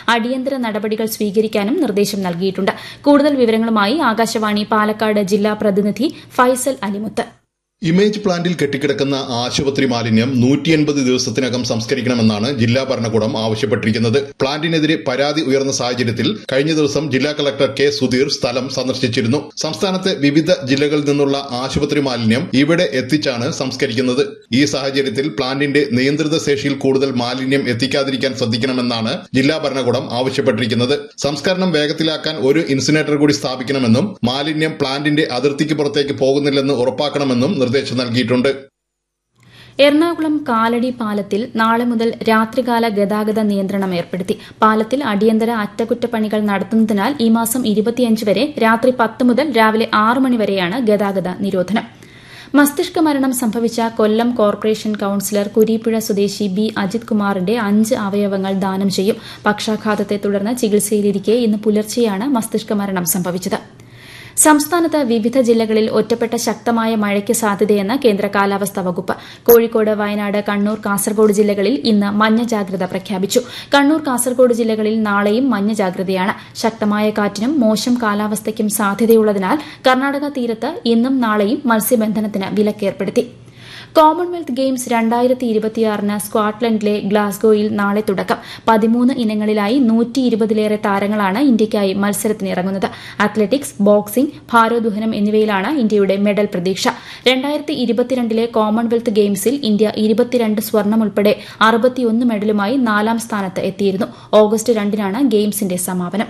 അടിയന്തര നടപടികൾ സ്വീകരിക്കാനും നിർദ്ദേശം നൽകിയിട്ടുണ്ട് കൂടുതൽ വിവരങ്ങളുമായി ആകാശവാണി പാലക്കാട് ജില്ലാ പ്രതിനിധി ഫൈസൽ അലിമുത്ത് ഇമേജ് പ്ലാന്റിൽ കെട്ടിക്കിടക്കുന്ന ആശുപത്രി മാലിന്യം നൂറ്റി എൺപത് ദിവസത്തിനകം സംസ്കരിക്കണമെന്നാണ് ജില്ലാ ഭരണകൂടം ആവശ്യപ്പെട്ടിരിക്കുന്നത് പ്ലാന്റിനെതിരെ പരാതി ഉയർന്ന സാഹചര്യത്തിൽ കഴിഞ്ഞ ദിവസം ജില്ലാ കളക്ടർ കെ സുധീർ സ്ഥലം സന്ദർശിച്ചിരുന്നു സംസ്ഥാനത്തെ വിവിധ ജില്ലകളിൽ നിന്നുള്ള ആശുപത്രി മാലിന്യം ഇവിടെ എത്തിച്ചാണ് സംസ്കരിക്കുന്നത് ഈ സാഹചര്യത്തിൽ പ്ലാന്റിന്റെ നിയന്ത്രിത ശേഷിയിൽ കൂടുതൽ മാലിന്യം എത്തിക്കാതിരിക്കാൻ ശ്രദ്ധിക്കണമെന്നാണ് ജില്ലാ ഭരണകൂടം ആവശ്യപ്പെട്ടിരിക്കുന്നത് സംസ്കരണം വേഗത്തിലാക്കാൻ ഒരു ഇൻസിനേറ്റർ കൂടി സ്ഥാപിക്കണമെന്നും മാലിന്യം പ്ലാന്റിന്റെ അതിർത്തിക്ക് പുറത്തേക്ക് പോകുന്നില്ലെന്ന് ഉറപ്പാക്കണമെന്നും നിർദ്ദേശം നൽകിയിട്ടുണ്ട് എറണാകുളം കാലടി പാലത്തിൽ നാളെ മുതൽ രാത്രികാല ഗതാഗത നിയന്ത്രണം ഏർപ്പെടുത്തി പാലത്തിൽ അടിയന്തര അറ്റകുറ്റപ്പണികൾ നടത്തുന്നതിനാൽ ഈ മാസം ഇരുപത്തിയഞ്ച് വരെ രാത്രി പത്ത് മുതൽ രാവിലെ ആറ് മണി വരെയാണ് ഗതാഗത നിരോധനം മസ്തിഷ്ക മരണം സംഭവിച്ച കൊല്ലം കോർപ്പറേഷൻ കൌൺസിലർ കുരീപ്പുഴ സ്വദേശി ബി അജിത് കുമാറിന്റെ അഞ്ച് അവയവങ്ങൾ ദാനം ചെയ്യും പക്ഷാഘാതത്തെ തുടർന്ന് ചികിത്സയിലിരിക്കെ ഇന്ന് പുലർച്ചെയാണ് മസ്തിഷ്ക മരണം സംഭവിച്ചത് സംസ്ഥാനത്ത് വിവിധ ജില്ലകളിൽ ഒറ്റപ്പെട്ട ശക്തമായ മഴയ്ക്ക് സാധ്യതയെന്ന് കേന്ദ്ര കാലാവസ്ഥാ വകുപ്പ് കോഴിക്കോട് വയനാട് കണ്ണൂർ കാസർഗോഡ് ജില്ലകളിൽ ഇന്ന് മഞ്ഞ ജാഗ്രത പ്രഖ്യാപിച്ചു കണ്ണൂർ കാസർഗോഡ് ജില്ലകളിൽ നാളെയും മഞ്ഞ ജാഗ്രതയാണ് ശക്തമായ കാറ്റിനും മോശം കാലാവസ്ഥയ്ക്കും സാധ്യതയുള്ളതിനാൽ കർണാടക തീരത്ത് ഇന്നും നാളെയും മത്സ്യബന്ധനത്തിന് വിലക്കേർപ്പെടുത്തി കോമൺവെൽത്ത് ഗെയിംസ് രണ്ടായിരത്തി ഇരുപത്തിയാറിന് സ്കോട്ട്ലൻഡിലെ ഗ്ലാസ്ഗോയിൽ നാളെ തുടക്കം പതിമൂന്ന് ഇനങ്ങളിലായി നൂറ്റി ഇരുപതിലേറെ താരങ്ങളാണ് ഇന്ത്യയ്ക്കായി മത്സരത്തിനിറങ്ങുന്നത് അത്ലറ്റിക്സ് ബോക്സിംഗ് ഭാരോദ്വഹനം എന്നിവയിലാണ് ഇന്ത്യയുടെ മെഡൽ പ്രതീക്ഷ രണ്ടായിരത്തി ഇരുപത്തിരണ്ടിലെ കോമൺവെൽത്ത് ഗെയിംസിൽ ഇന്ത്യ ഇരുപത്തിരണ്ട് സ്വർണം ഉൾപ്പെടെ അറുപത്തിയൊന്ന് മെഡലുമായി നാലാം സ്ഥാനത്ത് എത്തിയിരുന്നു ഓഗസ്റ്റ് രണ്ടിനാണ് ഗെയിംസിന്റെ സമാപനം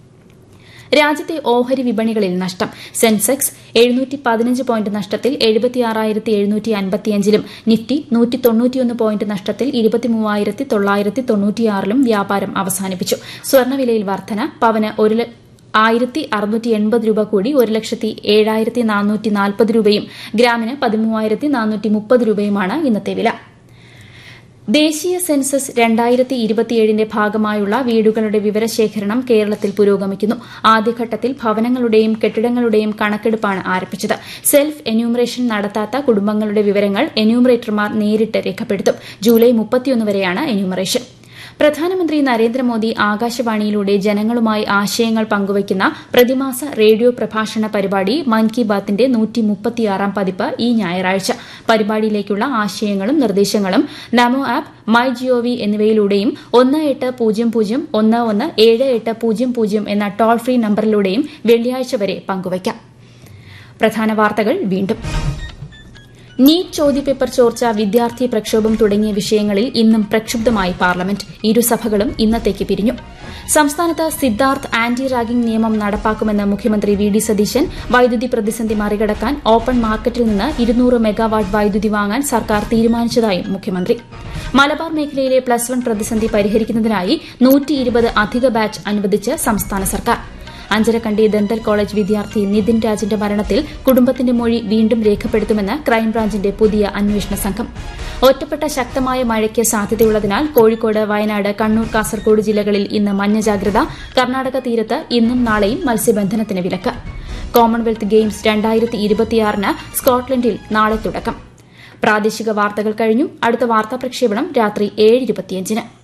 രാജ്യത്തെ ഓഹരി വിപണികളിൽ നഷ്ടം സെൻസെക്സ് എഴുന്നൂറ്റി പതിനഞ്ച് പോയിന്റ് നഷ്ടത്തിൽ എഴുപത്തിയാറായിരത്തി എഴുന്നൂറ്റി അൻപത്തിയഞ്ചിലും നിഫ്റ്റി നൂറ്റി തൊണ്ണൂറ്റിയൊന്ന് പോയിന്റ് നഷ്ടത്തിൽ ഇരുപത്തിമൂവായിരത്തി തൊള്ളായിരത്തി തൊണ്ണൂറ്റിയാറിലും വ്യാപാരം അവസാനിപ്പിച്ചു സ്വർണ്ണവിലയിൽ വർധന പവന് ഒരു ആയിരത്തി അറുന്നൂറ്റി എൺപത് രൂപ കൂടി ഒരു ലക്ഷത്തി ഏഴായിരത്തി നാനൂറ്റി നാൽപ്പത് രൂപയും ഗ്രാമിന് പതിമൂവായിരത്തി നാനൂറ്റി മുപ്പത് രൂപയുമാണ് ഇന്നത്തെ വില ദേശീയ സെൻസസ് രണ്ടായിരത്തി ഇരുപത്തിയേഴിന്റെ ഭാഗമായുള്ള വീടുകളുടെ വിവരശേഖരണം കേരളത്തിൽ പുരോഗമിക്കുന്നു ആദ്യഘട്ടത്തിൽ ഭവനങ്ങളുടെയും കെട്ടിടങ്ങളുടെയും കണക്കെടുപ്പാണ് ആരംഭിച്ചത് സെൽഫ് എന്യൂമറേഷൻ നടത്താത്ത കുടുംബങ്ങളുടെ വിവരങ്ങൾ എന്യൂമറേറ്റർമാർ നേരിട്ട് രേഖപ്പെടുത്തും ജൂലൈ മുപ്പത്തിയൊന്ന് വരെയാണ് എന്യൂമറേഷൻ പ്രധാനമന്ത്രി നരേന്ദ്രമോദി ആകാശവാണിയിലൂടെ ജനങ്ങളുമായി ആശയങ്ങൾ പങ്കുവയ്ക്കുന്ന പ്രതിമാസ റേഡിയോ പ്രഭാഷണ പരിപാടി മൻ കി ബാത്തിന്റെ നൂറ്റിമുപ്പത്തിയാറാം പതിപ്പ് ഈ ഞായറാഴ്ച പരിപാടിയിലേക്കുള്ള ആശയങ്ങളും നിർദ്ദേശങ്ങളും നമോ ആപ്പ് മൈ ജിഒവി എന്നിവയിലൂടെയും ഒന്ന് എട്ട് പൂജ്യം പൂജ്യം ഒന്ന് ഒന്ന് ഏഴ് എട്ട് പൂജ്യം പൂജ്യം എന്ന ടോൾ ഫ്രീ നമ്പറിലൂടെയും വെള്ളിയാഴ്ച വരെ പങ്കുവയ്ക്കാം പ്രധാന വാർത്തകൾ വീണ്ടും നീറ്റ് ചോദ്യപേപ്പർ ചോർച്ച വിദ്യാർത്ഥി പ്രക്ഷോഭം തുടങ്ങിയ വിഷയങ്ങളിൽ ഇന്നും പ്രക്ഷുബ്ധമായി പാർലമെന്റ് ഇരുസഭകളും ഇന്നത്തേക്ക് പിരിഞ്ഞു സംസ്ഥാനത്ത് സിദ്ധാർത്ഥ് ആന്റി റാഗിംഗ് നിയമം നടപ്പാക്കുമെന്ന് മുഖ്യമന്ത്രി വി ഡി സതീശൻ വൈദ്യുതി പ്രതിസന്ധി മറികടക്കാൻ ഓപ്പൺ മാർക്കറ്റിൽ നിന്ന് ഇരുന്നൂറ് മെഗാവാട്ട് വൈദ്യുതി വാങ്ങാൻ സർക്കാർ തീരുമാനിച്ചതായും മുഖ്യമന്ത്രി മലബാർ മേഖലയിലെ പ്ലസ് വൺ പ്രതിസന്ധി പരിഹരിക്കുന്നതിനായി അധിക ബാച്ച് അനുവദിച്ച് സംസ്ഥാന സർക്കാർ അഞ്ചരക്കണ്ടി ദന്തൽ കോളേജ് വിദ്യാർത്ഥി നിതിൻ രാജിന്റെ മരണത്തിൽ കുടുംബത്തിന്റെ മൊഴി വീണ്ടും രേഖപ്പെടുത്തുമെന്ന് ക്രൈംബ്രാഞ്ചിന്റെ പുതിയ അന്വേഷണ സംഘം ഒറ്റപ്പെട്ട ശക്തമായ മഴയ്ക്ക് സാധ്യതയുള്ളതിനാൽ കോഴിക്കോട് വയനാട് കണ്ണൂർ കാസർഗോഡ് ജില്ലകളിൽ ഇന്ന് മഞ്ഞ ജാഗ്രത കർണാടക തീരത്ത് ഇന്നും നാളെയും മത്സ്യബന്ധനത്തിന് വിലക്ക് കോമൺവെൽത്ത് ഗെയിംസ് രണ്ടായിരത്തി ഇരുപത്തിയാറിന് സ്കോട്ട്ലൻഡിൽ നാളെ തുടക്കം പ്രാദേശിക വാർത്തകൾ കഴിഞ്ഞു അടുത്ത വാർത്താ പ്രക്ഷേപണം രാത്രി ഏഴ് ഇരുപത്തിയഞ്ചിന്